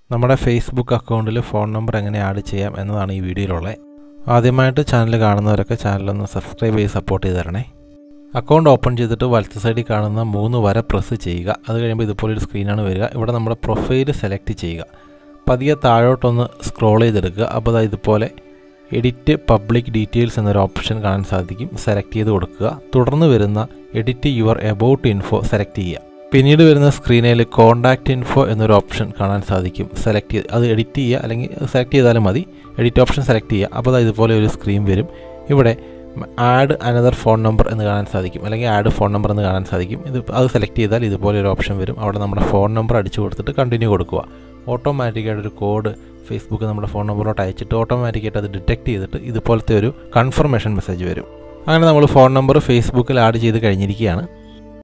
നമ്മുടെ ഫേസ്ബുക്ക് അക്കൗണ്ടിൽ phone number എങ്ങനെ ആഡ് ചെയ്യാം എന്നതാണ് ഈ വീഡിയോയിലുള്ളത് ആദ്യമായിട്ട് ചാനൽ കാണുന്നവരൊക്കെ ചാനലൊന്ന് സബ്സ്ക്രൈബ് ചെയ്ത് സപ്പോർട്ട് ചെയ്ത് തരണേ അക്കൗണ്ട് ഓപ്പൺ ചെയ്തിട്ട് വലത്ത് സൈഡിൽ കാണുന്ന മൂന്ന് വര പ്രസ് ചെയ്യുക അത് കഴിയുമ്പോൾ ഇതുപോലൊരു സ്ക്രീനാണ് വരിക ഇവിടെ നമ്മുടെ പ്രൊഫൈൽ സെലക്ട് ചെയ്യുക പതിയെ താഴോട്ടൊന്ന് സ്ക്രോൾ ചെയ്തെടുക്കുക അപ്പോൾ അത് ഇതുപോലെ എഡിറ്റ് പബ്ലിക് ഡീറ്റെയിൽസ് എന്നൊരു ഓപ്ഷൻ കാണാൻ സാധിക്കും സെലക്ട് ചെയ്ത് കൊടുക്കുക തുടർന്ന് വരുന്ന edit your about info select ചെയ്യുക പിന്നീട് വരുന്ന സ്ക്രീനിൽ കോൺടാക്റ്റ് ഇൻഫോ എന്നൊരു ഓപ്ഷൻ കാണാൻ സാധിക്കും സെലക്ട് ചെയ്ത് അത് എഡിറ്റ് ചെയ്യുക അല്ലെങ്കിൽ സെലക്ട് ചെയ്താലും മതി എഡിറ്റ് ഓപ്ഷൻ സെലക്ട് ചെയ്യുക അപ്പോൾ അത് ഇതുപോലെ ഒരു സ്ക്രീൻ വരും ഇവിടെ ആഡ് അനദർ ഫോൺ നമ്പർ എന്ന് കാണാൻ സാധിക്കും അല്ലെങ്കിൽ ആഡ് ഫോൺ നമ്പർ എന്ന് കാണാൻ സാധിക്കും ഇത് അത് സെലക്ട് ചെയ്താൽ ഇതുപോലെ ഒരു ഓപ്ഷൻ വരും അവിടെ നമ്മുടെ ഫോൺ നമ്പർ അടിച്ചു കൊടുത്തിട്ട് കണ്ടിന്യൂ കൊടുക്കുക ഓട്ടോമാറ്റിക്കായിട്ട് ഒരു കോഡ് ഫേസ്ബുക്ക് നമ്മുടെ ഫോൺ നമ്പറിലോട്ട് അയച്ചിട്ട് ഓട്ടോമാറ്റിക്കായിട്ട് അത് ഡിറ്റക്ട് ചെയ്തിട്ട് ഇതുപോലത്തെ ഒരു കൺഫർമേഷൻ മെസ്സേജ് വരും അങ്ങനെ നമ്മൾ ഫോൺ നമ്പർ ഫേസ്ബുക്കിൽ ആഡ് ചെയ്ത് കഴിഞ്ഞിരിക്കുകയാണ്